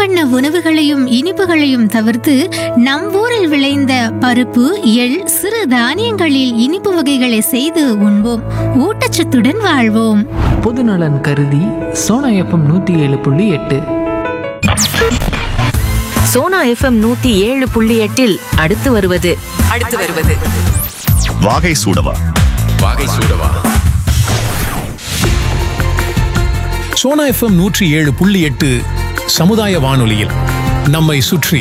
வண்ண உணவுகளையும் இனிப்புகளையும் தவிர்த்து நம் ஊரில் விளைந்த பருப்பு எள் சிறு தானியங்களில் இனிப்பு வகைகளை செய்து உண்போம் ஊட்டச்சத்துடன் வாழ்வோம் பொதுநலன் கருதி சோனா எஃப்எம் நூற்றி ஏழு புள்ளி எட்டு சோனா எஃப்எம் நூத்தி ஏழு புள்ளி எட்டில் அடுத்து வருவது அடுத்து வருவது வாகை சூடவா வாகை சூடவா சோனா எஃப்எம் நூற்றி ஏழு புள்ளி எட்டு சமுதாய வானொலியில் நம்மை சுற்றி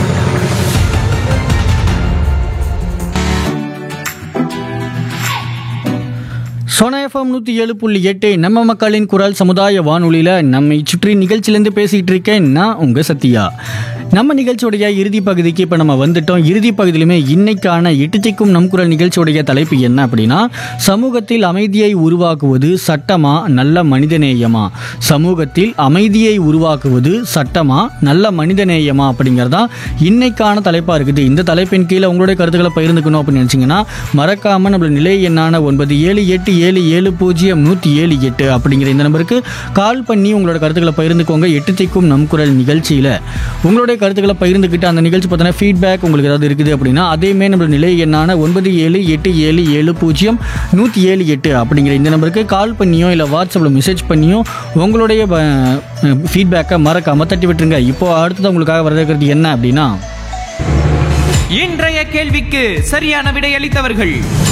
சோனா எஃப்எம் நூற்றி ஏழு புள்ளி எட்டு நம்ம மக்களின் குரல் சமுதாய வானொலியில் நம்மை சுற்றி நிகழ்ச்சியிலேருந்து பேசிகிட்டு இருக்கேன் நான் உங்கள் சத்யா நம்ம நிகழ்ச்சியோடைய இறுதி பகுதிக்கு இப்போ நம்ம வந்துட்டோம் இறுதி பகுதியிலுமே இன்னைக்கான எட்டுத்திக்கும் நம் குரல் நிகழ்ச்சியோடைய தலைப்பு என்ன அப்படின்னா சமூகத்தில் அமைதியை உருவாக்குவது சட்டமா நல்ல மனிதநேயமா சமூகத்தில் அமைதியை உருவாக்குவது சட்டமா நல்ல மனிதநேயமா அப்படிங்கிறதா இன்னைக்கான தலைப்பாக இருக்குது இந்த தலைப்பின் கீழே உங்களுடைய கருத்துக்களை பகிர்ந்துக்கணும் அப்படின்னு நினச்சிங்கன்னா மறக்காமல் நம்மளோட நிலை எண்ணான ஒன்பது ஏழு எட்டு ஏழு ஏழு பூஜ்ஜியம் நூற்றி ஏழு எட்டு அப்படிங்கிற இந்த நம்பருக்கு கால் பண்ணி உங்களோட கருத்துக்களை பகிர்ந்துக்கோங்க எட்டு திக்கும் நம் குரல் நிகழ்ச்சியில் உங்களுடைய கருத்துக்களை பகிர்ந்துக்கிட்டு அந்த நிகழ்ச்சி பார்த்தீங்கன்னா ஃபீட்பேக் உங்களுக்கு ஏதாவது இருக்குது அப்படின்னா அதேமே நம்மளோட நிலை எண்ணான ஒன்பது ஏழு எட்டு ஏழு ஏழு பூஜ்ஜியம் நூற்றி ஏழு எட்டு அப்படிங்கிற இந்த நம்பருக்கு கால் பண்ணியோ இல்லை வாட்ஸ்அப்பில் மெசேஜ் பண்ணியோ உங்களுடைய ஃபீட்பேக்கை மறக்காமல் தட்டி விட்டுருங்க இப்போ அடுத்தது உங்களுக்காக வரவேற்கிறது என்ன அப்படின்னா இன்றைய கேள்விக்கு சரியான விடையளித்தவர்கள்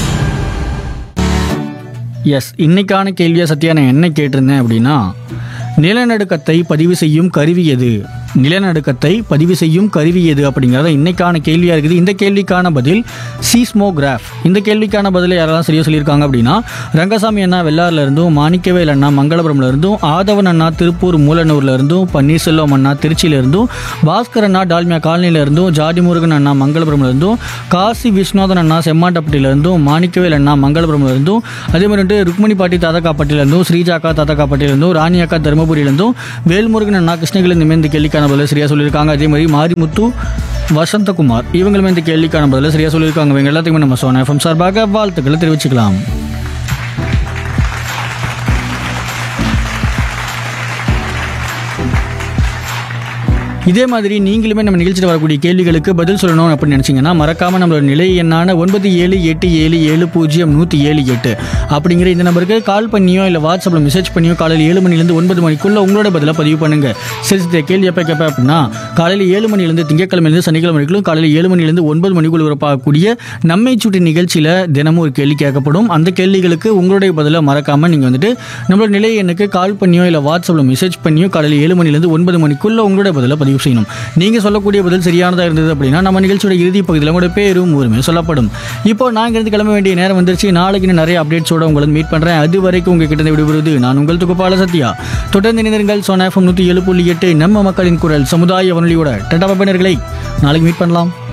எஸ் இன்னைக்கான கேள்வியை சத்யா நான் என்ன கேட்டிருந்தேன் அப்படின்னா நிலநடுக்கத்தை பதிவு செய்யும் கருவி எது நிலநடுக்கத்தை பதிவு செய்யும் கருவி எது அப்படிங்கிறத இன்னைக்கான கேள்வியாக இருக்குது இந்த கேள்விக்கான பதில் சீஸ்மோகிராஃப் இந்த கேள்விக்கான பதிலை யாரெல்லாம் சரியாக சொல்லியிருக்காங்க அப்படின்னா ரங்கசாமி அண்ணா வெள்ளாறுல இருந்தும் மாணிக்கவேல் அண்ணா மங்களபுரம்ல இருந்தும் ஆதவன் அண்ணா திருப்பூர் மூலனூர்ல இருந்தும் பன்னீர்செல்வம் அண்ணா திருச்சியில இருந்தும் பாஸ்கர் அண்ணா டால்மியா காலனியில இருந்தும் ஜாடி முருகன் அண்ணா மங்களபுரம்ல இருந்தும் காசி விஸ்வநாதன் அண்ணா செம்மாட்டப்பட்டியில இருந்தும் மாணிக்கவேல் அண்ணா மங்களபுரம்ல இருந்தும் அதே மாதிரி வந்துட்டு ருக்மணி பாட்டி தாத்தக்காப்பட்டியில இருந்தும் ஸ்ரீஜாக்கா தாத்தக்காப்பட்டியில இருந்தும் ராணி அக்கா தருமபுரியில இருந்தும் வேல்முருகன் அண்ணா கிருஷ்ணகிரி இந்த இந்த கேள்விக்கான பதில சரியா சொல்லியிருக்காங்க அதே மாதிரி மாரிமுத்து வசந்தகுமார் இவங்களுமே இந்த கேள்விக்கான பதில சரியா சொல்லியிருக்காங்க இவங்க எல்லாத்துக்குமே நம்ம சோனா எஃப்எம் சார்பாக வாழ்த்துக்களை தெரிவிச்சுக்கலாம் இதே மாதிரி நீங்களுமே நம்ம நிகழ்ச்சியில் வரக்கூடிய கேள்விகளுக்கு பதில் சொல்லணும் அப்படின்னு நினச்சிங்கன்னா மறக்காமல் நம்மளோட நிலை எண்ணான ஒன்பது ஏழு எட்டு ஏழு ஏழு பூஜ்ஜியம் நூற்றி ஏழு எட்டு அப்படிங்கிற இந்த நம்பருக்கு கால் பண்ணியோ இல்லை வாட்ஸ்அப்பில் மெசேஜ் பண்ணியோ காலையில் ஏழு மணிலேருந்து ஒன்பது மணிக்குள்ள உங்களோட பதிலை பதிவு பண்ணுங்க சரி சரி கேள்வி எப்போ கேட்பேன் அப்படின்னா காலையில் ஏழு மணிலேருந்து திங்கட்கிழமையிலேருந்து சனிக்கிழமை வரைக்கும் காலையில் ஏழு மணிலேருந்து ஒன்பது மணிக்குள்ள வரப்பாகக்கூடிய நம்மை சுட்டி நிகழ்ச்சியில் தினமும் ஒரு கேள்வி கேட்கப்படும் அந்த கேள்விகளுக்கு உங்களுடைய பதிலை மறக்காமல் நீங்கள் வந்துட்டு நம்மளோட நிலை எண்ணுக்கு கால் பண்ணியோ இல்லை வாட்ஸ்அப்பில் மெசேஜ் பண்ணியோ காலையில் ஏழு மணிலேருந்து ஒன்பது மணிக்குள்ள உங்களுடைய பதிலை பதிவு செய்யணும் நீங்கள் சொல்லக்கூடிய பதில் சரியானதாக இருந்தது அப்படின்னா நம்ம நிகழ்ச்சியோட இறுதி பகுதியில் உங்களோட பேரும் ஊருமே சொல்லப்படும் இப்போ நாங்கள் இருந்து கிளம்ப வேண்டிய நேரம் வந்துருச்சு நாளைக்கு இன்னும் நிறைய அப்டேட்ஸோட உங்களை மீட் பண்ணுறேன் அது வரைக்கும் உங்ககிட்ட இருந்து விடுபடுவது நான் உங்கள் துக்குப்பால சத்யா தொடர்ந்து இணைந்திருங்கள் சோனா எஃப்எம் நூற்றி ஏழு புள்ளி எட்டு நம்ம மக்களின் குரல் சமுதாய வானொலியோட டட்டா பப்பனர்களை நாளைக்கு மீட் பண்ணலாம்